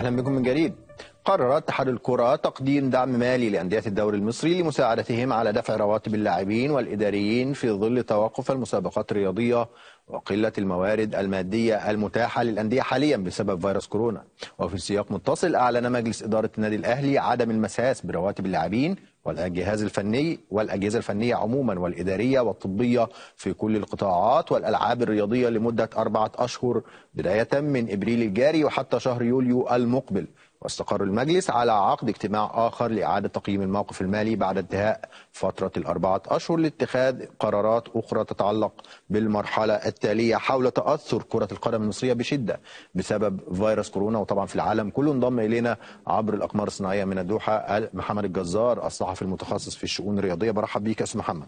اهلا بكم من جديد قرر اتحاد الكرة تقديم دعم مالي لأندية الدوري المصري لمساعدتهم على دفع رواتب اللاعبين والإداريين في ظل توقف المسابقات الرياضية وقلة الموارد المادية المتاحة للأندية حاليا بسبب فيروس كورونا وفي سياق متصل أعلن مجلس إدارة النادي الأهلي عدم المساس برواتب اللاعبين والجهاز الفني والأجهزة الفنية عموما والإدارية والطبية في كل القطاعات والألعاب الرياضية لمدة أربعة أشهر بداية من إبريل الجاري وحتى شهر يوليو المقبل واستقر المجلس على عقد اجتماع آخر لإعادة تقييم الموقف المالي بعد انتهاء فترة الأربعة أشهر لاتخاذ قرارات أخرى تتعلق بالمرحلة التالية حول تأثر كرة القدم المصرية بشدة بسبب فيروس كورونا وطبعا في العالم كله انضم إلينا عبر الأقمار الصناعية من الدوحة محمد الجزار الصحفي المتخصص في الشؤون الرياضية برحب بيك يا أستاذ محمد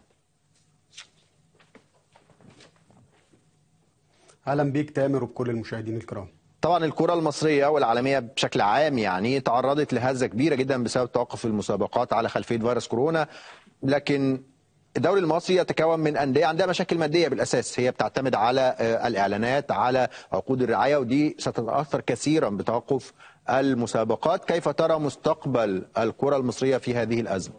اهلا بيك تامر وبكل المشاهدين الكرام طبعا الكرة المصرية والعالمية بشكل عام يعني تعرضت لهزة كبيرة جدا بسبب توقف المسابقات على خلفية فيروس كورونا لكن الدوري المصري يتكون من أندية عندها مشاكل مادية بالأساس هي بتعتمد على الإعلانات على عقود الرعاية ودي ستتأثر كثيرا بتوقف المسابقات كيف ترى مستقبل الكرة المصرية في هذه الأزمة؟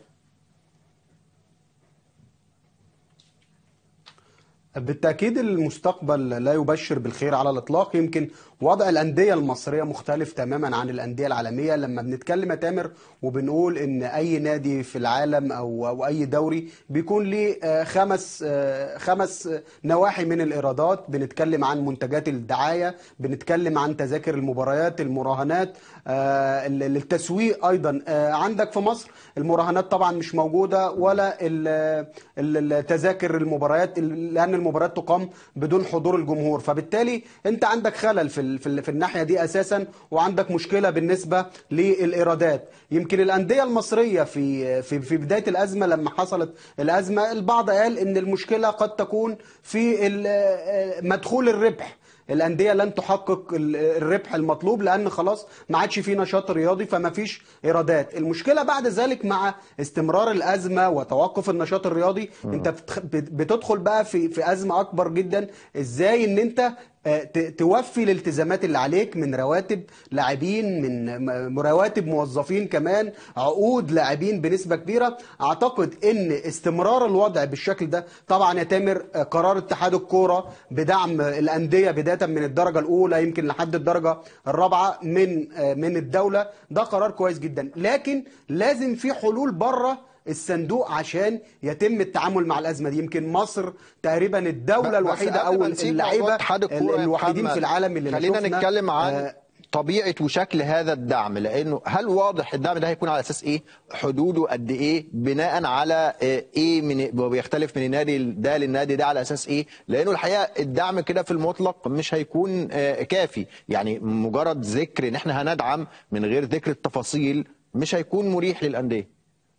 بالتأكيد المستقبل لا يبشر بالخير على الإطلاق يمكن وضع الأندية المصرية مختلف تماما عن الأندية العالمية لما بنتكلم يا تامر وبنقول إن أي نادي في العالم أو, أو أي دوري بيكون ليه خمس خمس نواحي من الإيرادات بنتكلم عن منتجات الدعاية بنتكلم عن تذاكر المباريات المراهنات التسويق أيضا عندك في مصر المراهنات طبعا مش موجودة ولا التذاكر المباريات لأن المباريات تقام بدون حضور الجمهور فبالتالي أنت عندك خلل في في, في الناحيه دي اساسا وعندك مشكله بالنسبه للايرادات يمكن الانديه المصريه في في في بدايه الازمه لما حصلت الازمه البعض قال ان المشكله قد تكون في مدخول الربح الانديه لن تحقق الربح المطلوب لان خلاص ما عادش في نشاط رياضي فما فيش ايرادات المشكله بعد ذلك مع استمرار الازمه وتوقف النشاط الرياضي انت بتدخل بقى في في ازمه اكبر جدا ازاي ان انت توفي الالتزامات اللي عليك من رواتب لاعبين من رواتب موظفين كمان عقود لاعبين بنسبه كبيره اعتقد ان استمرار الوضع بالشكل ده طبعا يا تامر قرار اتحاد الكوره بدعم الانديه بدايه من الدرجه الاولى يمكن لحد الدرجه الرابعه من من الدوله ده قرار كويس جدا لكن لازم في حلول بره الصندوق عشان يتم التعامل مع الازمه دي يمكن مصر تقريبا الدوله الوحيده او اللعيبه الوحيدين في العالم اللي خلينا نتكلم عن آه طبيعه وشكل هذا الدعم لانه هل واضح الدعم ده هيكون على اساس ايه حدوده قد ايه بناء على ايه من بيختلف من النادي ده للنادي ده على اساس ايه لانه الحقيقه الدعم كده في المطلق مش هيكون كافي يعني مجرد ذكر ان احنا هندعم من غير ذكر التفاصيل مش هيكون مريح للانديه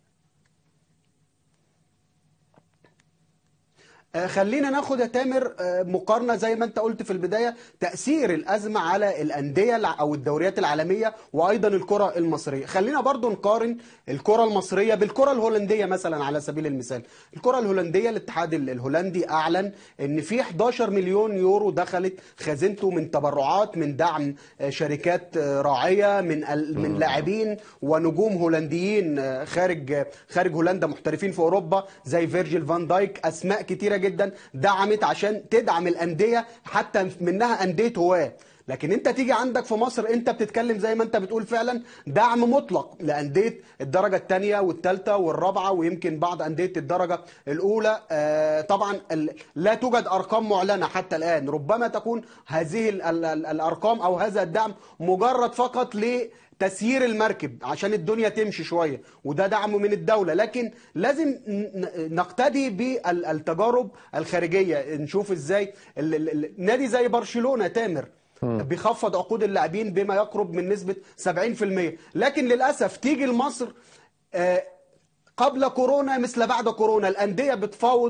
خلينا ناخد يا تامر مقارنه زي ما انت قلت في البدايه تاثير الازمه على الانديه او الدوريات العالميه وايضا الكره المصريه خلينا برضو نقارن الكره المصريه بالكره الهولنديه مثلا على سبيل المثال الكره الهولنديه الاتحاد الهولندي اعلن ان في 11 مليون يورو دخلت خزينته من تبرعات من دعم شركات راعيه من من لاعبين ونجوم هولنديين خارج خارج هولندا محترفين في اوروبا زي فيرجيل فان دايك اسماء كتيره جدا دعمت عشان تدعم الانديه حتى منها انديه هواه لكن انت تيجي عندك في مصر انت بتتكلم زي ما انت بتقول فعلا دعم مطلق لانديه الدرجه الثانيه والثالثه والرابعه ويمكن بعض انديه الدرجه الاولى آه طبعا لا توجد ارقام معلنه حتى الان ربما تكون هذه ال ال ال الارقام او هذا الدعم مجرد فقط ل تسيير المركب عشان الدنيا تمشي شوية وده دعم من الدولة لكن لازم نقتدي بالتجارب الخارجية نشوف ازاي نادي زي برشلونة تامر بيخفض عقود اللاعبين بما يقرب من نسبة 70% لكن للأسف تيجي لمصر قبل كورونا مثل بعد كورونا الأندية بتفاوض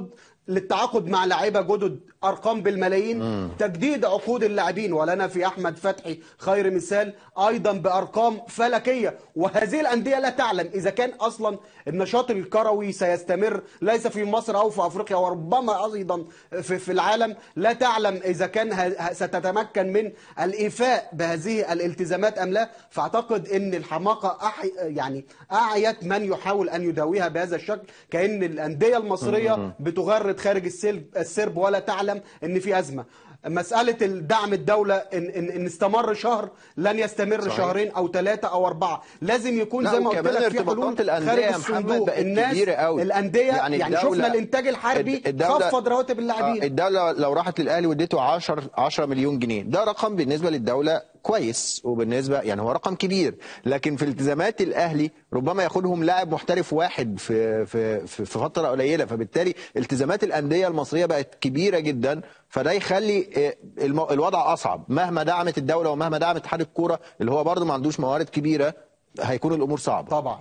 للتعاقد مع لعيبه جدد ارقام بالملايين تجديد عقود اللاعبين ولنا في احمد فتحي خير مثال ايضا بارقام فلكيه وهذه الانديه لا تعلم اذا كان اصلا النشاط الكروي سيستمر ليس في مصر او في افريقيا وربما ايضا في, في العالم لا تعلم اذا كان ه- ستتمكن من الايفاء بهذه الالتزامات ام لا فاعتقد ان الحماقه أحي يعني اعيت من يحاول ان يداويها بهذا الشكل كان الانديه المصريه بتغرد خارج السلب- السرب ولا تعلم ان في ازمه مسألة الدعم الدولة إن, إن, إن استمر شهر لن يستمر صحيح. شهرين أو ثلاثة أو أربعة لازم يكون لا زي ما قلت وكمان لك في ارتباطات حلول الأندية خارج يا محمد الصندوق بقت الناس كبيرة قوي. الأندية يعني يعني, الدولة- شفنا الإنتاج الحربي الد- الدولة- خفض رواتب اللاعبين آه، الدولة لو راحت للأهلي واديته 10 10 مليون جنيه ده رقم بالنسبة للدولة كويس وبالنسبة يعني هو رقم كبير لكن في التزامات الأهلي ربما ياخدهم لاعب محترف واحد في في في في فترة قليلة فبالتالي التزامات الأندية المصرية بقت كبيرة جدا فده يخلي آه، المو- الوضع أصعب مهما دعمت الدولة ومهما دعمت اتحاد الكورة اللي هو برضه ما عندوش موارد كبيرة هيكون الأمور صعبة طبعا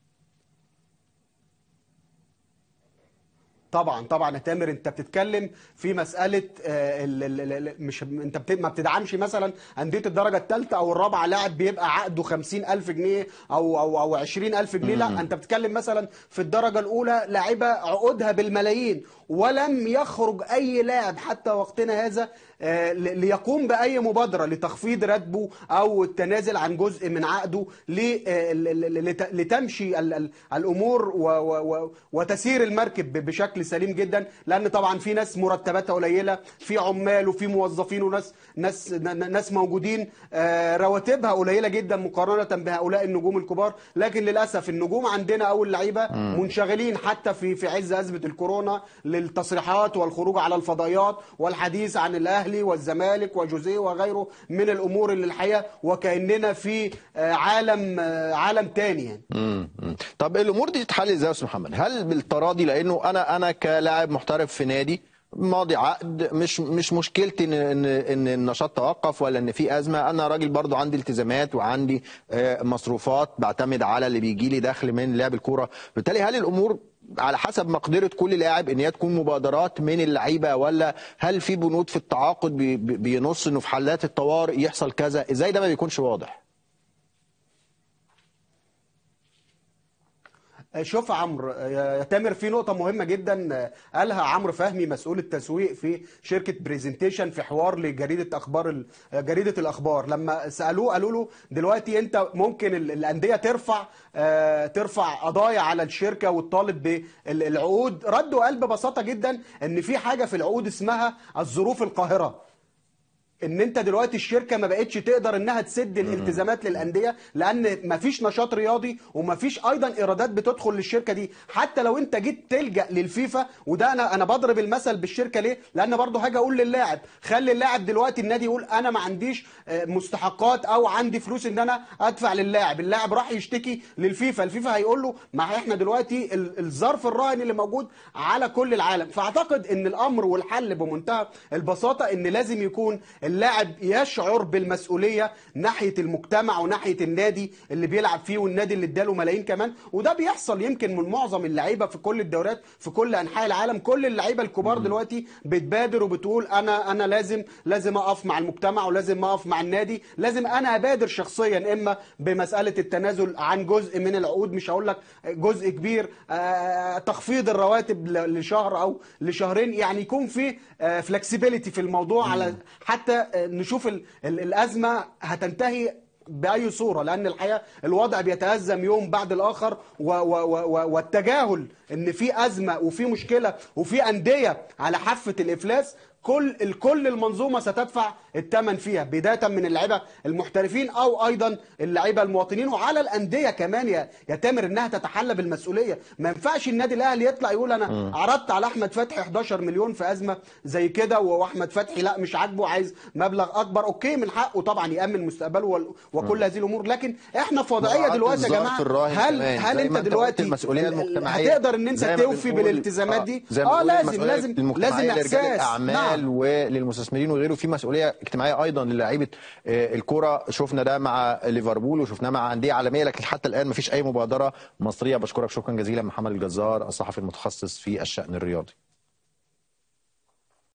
طبعا طبعا يا تامر انت بتتكلم في مساله آه، ال- ال- ال- مش انت بت- ما بتدعمش مثلا انديه الدرجه الثالثه او الرابعه لاعب بيبقى عقده 50000 جنيه او او او 20000 جنيه لا انت بتتكلم مثلا في الدرجه الاولى لاعيبه عقودها بالملايين ولم يخرج اي لاعب حتى وقتنا هذا آه، ل- ليقوم باي مبادره لتخفيض راتبه او التنازل عن جزء من عقده ل- آه، ل- ل- لت- لتمشي ال- ال- الامور و- و- و- وتسير المركب ب- بشكل سليم جدا لان طبعا في ناس مرتباتها قليله في عمال وفي موظفين وناس ناس ن- ن- ناس موجودين آه، رواتبها قليله جدا مقارنه بهؤلاء النجوم الكبار لكن للاسف النجوم عندنا او اللعيبه منشغلين حتى في في عز ازمه الكورونا للتصريحات والخروج على الفضائيات والحديث عن الاهلي والزمالك وجوزيه وغيره من الامور اللي الحقيقه وكاننا في آه، عالم آه، عالم تاني يعني مم. مم. طب الامور دي تتحل ازاي يا استاذ محمد؟ هل بالتراضي لانه انا انا كلاعب محترف في نادي ماضي عقد مش مش مشكلتي ان ان ان النشاط توقف ولا ان في ازمه انا راجل برضو عندي التزامات وعندي آه، مصروفات بعتمد على اللي بيجي لي دخل من لعب الكوره بالتالي هل الامور على حسب مقدره كل لاعب ان هي تكون مبادرات من اللعيبه ولا هل في بنود في التعاقد بي- بي- بينص انه في حالات الطوارئ يحصل كذا ازاي ده ما بيكونش واضح شوف يا عمرو يا تامر في نقطة مهمة جدا قالها عمرو فهمي مسؤول التسويق في شركة بريزنتيشن في حوار لجريدة أخبار ال- جريدة الأخبار لما سألوه قالوا له دلوقتي أنت ممكن ال- الأندية ترفع آه، ترفع قضايا على الشركة وتطالب بالعقود ردوا قال ببساطة جدا إن في حاجة في العقود اسمها الظروف القاهرة ان انت دلوقتي الشركه ما بقتش تقدر انها تسد الالتزامات للانديه لان ما فيش نشاط رياضي وما فيش ايضا ايرادات بتدخل للشركه دي حتى لو انت جيت تلجا للفيفا وده انا انا بضرب المثل بالشركه ليه لان برضه هاجي اقول للاعب خلي اللاعب دلوقتي النادي يقول انا ما عنديش آه، مستحقات او عندي فلوس ان انا ادفع للاعب اللاعب راح يشتكي للفيفا الفيفا هيقول له ما احنا دلوقتي ال- الظرف الراهن اللي موجود على كل العالم فاعتقد ان الامر والحل بمنتهى البساطه ان لازم يكون اللاعب يشعر بالمسؤوليه ناحيه المجتمع وناحيه النادي اللي بيلعب فيه والنادي اللي اداله ملايين كمان وده بيحصل يمكن من معظم اللعيبه في كل الدوريات في كل انحاء العالم كل اللعيبه الكبار دلوقتي بتبادر وبتقول انا انا لازم لازم اقف مع المجتمع ولازم اقف مع النادي لازم انا ابادر شخصيا اما بمساله التنازل عن جزء من العقود مش هقول لك جزء كبير آه، تخفيض الرواتب ل- لشهر او لشهرين يعني يكون في فلكسبيليتي في الموضوع على حتى آه، نشوف ال- ال- الازمه هتنتهي باي صوره لان الحقيقه الوضع بيتازم يوم بعد الاخر و و و و والتجاهل ان في ازمه وفي مشكله وفي انديه على حافه الافلاس كل الكل المنظومه ستدفع الثمن فيها بدايه من اللعيبه المحترفين او ايضا اللعيبه المواطنين وعلى الانديه كمان يا يا تامر انها تتحلى بالمسؤوليه ما ينفعش النادي الاهلي يطلع يقول انا عرضت على احمد فتحي 11 مليون في ازمه زي كده واحمد فتحي لا مش عاجبه عايز مبلغ اكبر اوكي من حقه طبعا يامن مستقبله وال- وكل هذه الامور لكن احنا في وضعيه مراعاة دلوقتي يا الظرف جماعه الراهن هل كمان. هل زي انت ما أنت دلوقتي قلت المسؤولية ال- ال- المجتمعية هتقدر ان انت زي ما توفي بنقول- بالالتزامات آه، دي زي ما اه بنقول لازم المسؤولية لازم لازم المجتمعية لرجال احساس الاعمال نعم وللمستثمرين وغيره في مسؤوليه اجتماعيه ايضا للاعيبه آه، الكره شفنا ده مع ليفربول وشفناه مع انديه عالميه لكن حتى الان ما فيش اي مبادره مصريه بشكرك شكرا جزيلا محمد الجزار الصحفي المتخصص في الشان الرياضي